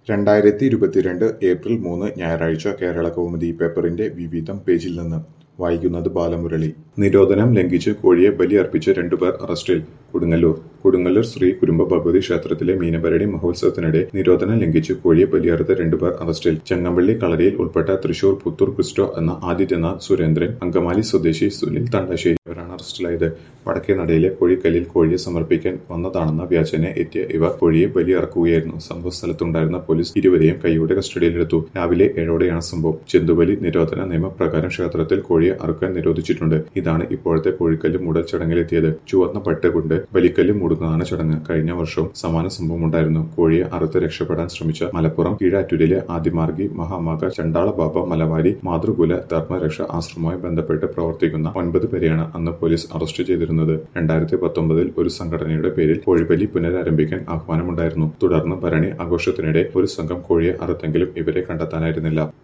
രണ്ടായിരത്തി ഇരുപത്തിരണ്ട് ഏപ്രിൽ മൂന്ന് ഞായറാഴ്ച കേരള കൗമുദി പേപ്പറിന്റെ വിവിധം പേജിൽ നിന്ന് വായിക്കുന്നത് ബാലമുരളി നിരോധനം ലംഘിച്ച് കോഴിയെ ബലിയർപ്പിച്ച് രണ്ടുപേർ അറസ്റ്റിൽ കൊടുങ്ങല്ലൂർ കൊടുങ്ങല്ലൂർ ശ്രീ കുരുംബ ഭഗവതി ക്ഷേത്രത്തിലെ മീനഭരണി മഹോത്സവത്തിനിടെ നിരോധനം ലംഘിച്ച് കോഴിയെ ബലിയറുത്ത രണ്ടുപേർ അറസ്റ്റിൽ ചങ്ങമ്പള്ളി കളരിയിൽ ഉൾപ്പെട്ട തൃശൂർ പുത്തൂർ ക്രിസ്റ്റോ എന്ന ആദിത്യനാഥ് സുരേന്ദ്രൻ അങ്കമാലി സ്വദേശി സുനിൽ തണ്ടശ്ശേരി ഇവരാണ് അറസ്റ്റിലായത് വടക്കേ നടയിലെ കോഴിക്കല്ലിൽ കോഴിയെ സമർപ്പിക്കാൻ വന്നതാണെന്ന വ്യാജന എത്തിയ ഇവർ കോഴിയെ ബലിയിറക്കുകയായിരുന്നു സംഭവ സ്ഥലത്തുണ്ടായിരുന്ന പോലീസ് ഇരുവരെയും കൈയോടെ കസ്റ്റഡിയിലെടുത്തു രാവിലെ ഏഴോടെയാണ് സംഭവം ചെന്തുബലി നിരോധന നിയമപ്രകാരം ക്ഷേത്രത്തിൽ കോഴിയെ അറുക്കാൻ നിരോധിച്ചിട്ടുണ്ട് ഇതാണ് ഇപ്പോഴത്തെ കോഴിക്കല്ല് മൂടൽ ചടങ്ങിലെത്തിയത് ചുവന്ന പട്ട് കൊണ്ട് ബലിക്കല്ല് മൂടുന്നതാണ് ചടങ്ങ് കഴിഞ്ഞ വർഷവും സമാന സംഭവം ഉണ്ടായിരുന്നു കോഴിയെ അറുത്ത് രക്ഷപ്പെടാൻ ശ്രമിച്ച മലപ്പുറം കീഴാറ്റൂരിലെ ആദിമാർഗി മഹാമാക ചണ്ടാള ബാബ മലവാരി മാതൃകുല ധർമ്മരക്ഷ ആശ്രമവുമായി ബന്ധപ്പെട്ട് പ്രവർത്തിക്കുന്ന ഒൻപത് പേരെയാണ് അന്ന് പോലീസ് അറസ്റ്റ് ചെയ്തിരുന്നത് രണ്ടായിരത്തി പത്തൊമ്പതിൽ ഒരു സംഘടനയുടെ പേരിൽ കോഴിബലി പുനരാരംഭിക്കാൻ ആഹ്വാനമുണ്ടായിരുന്നു തുടർന്ന് ഭരണി ആഘോഷത്തിനിടെ ഒരു സംഘം കോഴിയെ അറുത്തെങ്കിലും ഇവരെ കണ്ടെത്താനായിരുന്നില്ല